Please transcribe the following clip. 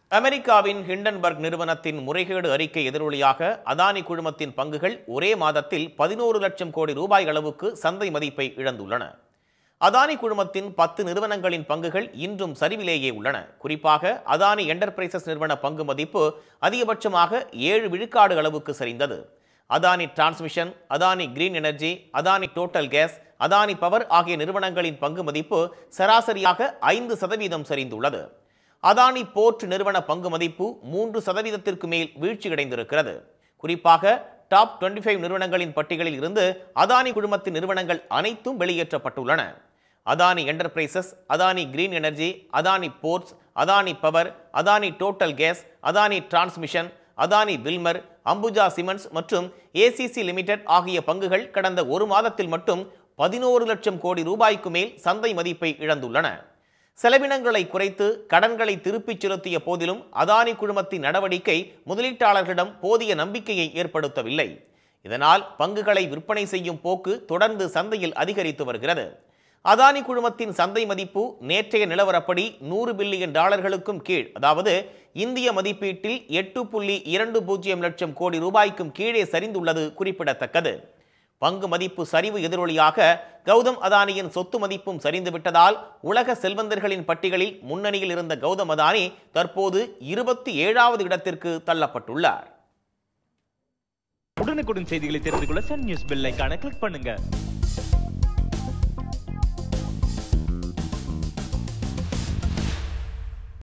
அமெரிக்காவின் ஹிண்டன்பர்க் நிறுவனத்தின் முறைகேடு அறிக்கை எதிரொலியாக அதானி குழுமத்தின் பங்குகள் ஒரே மாதத்தில் பதினோரு லட்சம் கோடி ரூபாய் அளவுக்கு சந்தை மதிப்பை இழந்துள்ளன அதானி குழுமத்தின் பத்து நிறுவனங்களின் பங்குகள் இன்றும் சரிவிலேயே உள்ளன குறிப்பாக அதானி என்டர்பிரைசஸ் நிறுவன பங்கு மதிப்பு அதிகபட்சமாக ஏழு விழுக்காடு அளவுக்கு சரிந்தது Adani transmission Adani green energy Adani total gas Adani power ஆகிய நிறுவனங்களின் பங்கு மதிப்பு சராசரியாக ஐந்து சதவீதம் சரிந்துள்ளது அதானி போர்ட் நிறுவன பங்கு மதிப்பு மூன்று சதவீதத்திற்கு மேல் வீழ்ச்சியடைந்திருக்கிறது குறிப்பாக டாப் 25 ஃபைவ் நிறுவனங்களின் பட்டியலில் இருந்து அதானி குழுமத்தின் நிறுவனங்கள் அனைத்தும் வெளியேற்றப்பட்டுள்ளன Adani enterprises Adani green energy Adani ports Adani power Adani total gas Adani transmission Adani Wilmar Ambuja cements மற்றும் ஏசிசி லிமிடெட் ஆகிய பங்குகள் கடந்த ஒரு மாதத்தில் மட்டும் பதினோரு லட்சம் கோடி ரூபாய்க்கு மேல் சந்தை மதிப்பை இழந்துள்ளன செலவினங்களை குறைத்து கடன்களை திருப்பிச் செலுத்திய போதிலும் அதானி குழுமத்தின் நடவடிக்கை முதலீட்டாளர்களிடம் போதிய நம்பிக்கையை ஏற்படுத்தவில்லை இதனால் பங்குகளை விற்பனை செய்யும் போக்கு தொடர்ந்து சந்தையில் அதிகரித்து வருகிறது அதானி குழுமத்தின் சந்தை மதிப்பு நேற்றைய நிலவரப்படி நூறு பில்லியன் டாலர்களுக்கும் கீழ் அதாவது இந்திய மதிப்பீட்டில் எட்டு புள்ளி இரண்டு பூஜ்ஜியம் லட்சம் கோடி ரூபாய்க்கும் கீழே சரிந்துள்ளது குறிப்பிடத்தக்கது பங்கு மதிப்பு சரிவு எதிரொலியாக கௌதம் அதானியின் சொத்து மதிப்பும் சரிந்து விட்டதால் உலக செல்வந்தர்களின் பட்டியலில் முன்னணியில் இருந்த கௌதம் அதானி தற்போது இருபத்தி ஏழாவது இடத்திற்கு தள்ளப்பட்டுள்ளார் உடனுக்குடன் செய்திகளை தெரிந்து கொள்ள சன் நியூஸ் பெல் ஐகானை கிளிக் பண்ணுங்க